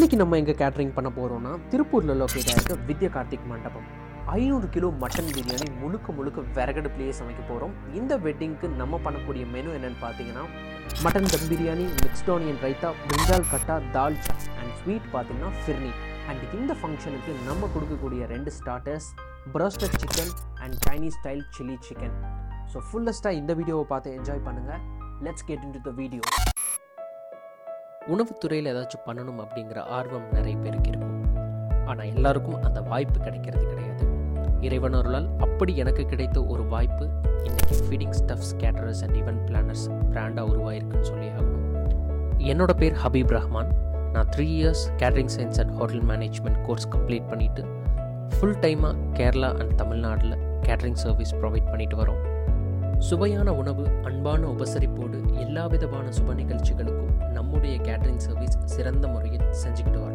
இன்னைக்கு நம்ம எங்கே கேட்டரிங் பண்ண போகிறோம்னா திருப்பூரில் லொக்கேட் ஆகிருக்க வித்யா கார்த்திக் மண்டபம் ஐநூறு கிலோ மட்டன் பிரியாணி முழுக்க முழுக்க விறகடுப்புலேயே சமைக்க போகிறோம் இந்த வெட்டிங்க்கு நம்ம பண்ணக்கூடிய மெனு என்னன்னு பார்த்தீங்கன்னா mutton dum biryani mixed onion raita brinjal khatta dalcha and sweet பார்த்தீங்கன்னா ஃபிர்னி அண்ட் இந்த ஃபங்க்ஷனுக்கு நம்ம கொடுக்கக்கூடிய ரெண்டு starters broasted chicken and Chinese style chilli chicken so ஃபுல்லஸ்ட்டாக இந்த வீடியோவை பார்த்து என்ஜாய் பண்ணுங்கள் let's get into the video உணவுத்துறையில் ஏதாச்சும் பண்ணணும் அப்படிங்கிற ஆர்வம் நிறைய பேருக்கு இருக்கும் ஆனால் எல்லாருக்கும் அந்த வாய்ப்பு கிடைக்கிறது கிடையாது இறைவன் அருளால் அப்படி எனக்கு கிடைத்த ஒரு வாய்ப்பு இன்னைக்கு feeding stuffs caterers and event planners பிராண்டாக உருவாயிருக்குன்னு சொல்லி ஆகணும் என்னோட பேர் ஹபீப் ரஹ்மான் நான் three years catering science and hotel management course complete பண்ணிவிட்டு ஃபுல் டைமாக கேரளா அண்ட் தமிழ்நாட்டில் கேட்டரிங் சர்வீஸ் ப்ரொவைட் பண்ணிட்டு வரோம் சுவையான உணவு அன்பான உபசரிப்போடு எல்லா விதமான சுப நிகழ்ச்சிகளுக்கும் நம்முடைய கேட்டரிங் சர்வீஸ் சிறந்த முறையில் செஞ்சுக்கிட்டு வரோம்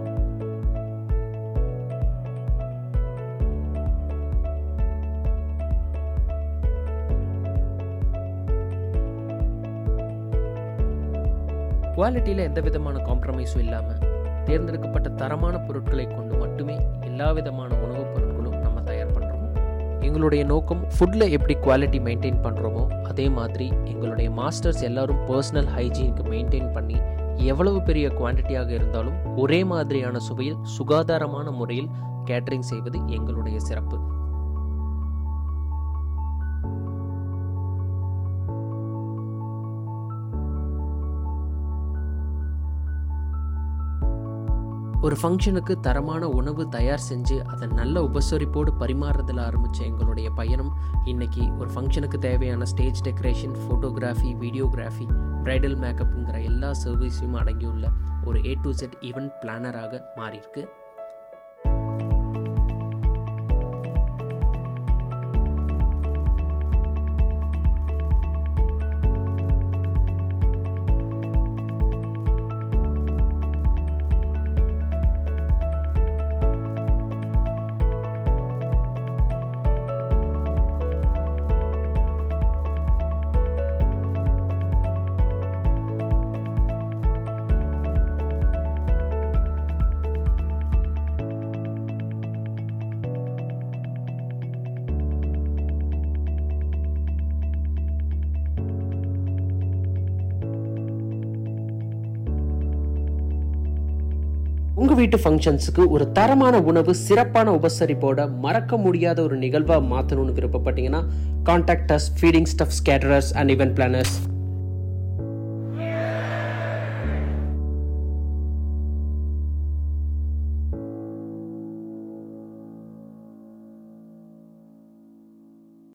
குவாலிட்டியில் எந்த விதமான காம்ப்ரமைஸும் இல்லாமல் தேர்ந்தெடுக்கப்பட்ட தரமான பொருட்களை கொண்டு மட்டுமே எல்லா விதமான உணவுப் பொருட்களும் நம்ம தயார் பண்ணுறோம் எங்களுடைய நோக்கம் ஃபுட்டில் எப்படி குவாலிட்டி மெயின்டைன் பண்ணுறோமோ அதே மாதிரி எங்களுடைய மாஸ்டர்ஸ் எல்லாரும் பர்சனல் ஹைஜீனுக்கு மெயின்டைன் பண்ணி எவ்வளவு பெரிய குவான்டிட்டியாக இருந்தாலும் ஒரே மாதிரியான சுவையில் சுகாதாரமான முறையில் கேட்டரிங் செய்வது எங்களுடைய சிறப்பு ஒரு ஃபங்க்ஷனுக்கு தரமான உணவு தயார் செஞ்சு அதை நல்ல உபசரிப்போடு பரிமாறுறதுல ஆரம்பித்த எங்களுடைய பயணம் இன்னைக்கு ஒரு ஃபங்க்ஷனுக்கு தேவையான stage decoration photography videography bridal மேக்கப்புங்கிற எல்லா சர்வீஸையும் அடங்கியுள்ள ஒரு ஏ டு செட் ஈவெண்ட் பிளானராக மாறியிருக்கு உங்க வீட்டு ஃபங்க்ஷன்ஸுக்கு ஒரு தரமான உணவு சிறப்பான உபசரிப்போட மறக்க முடியாத ஒரு நிகழ்வா மாற்றணும்னு விருப்பப்பட்டீங்கன்னா contact us feeding stuff caterers and event planners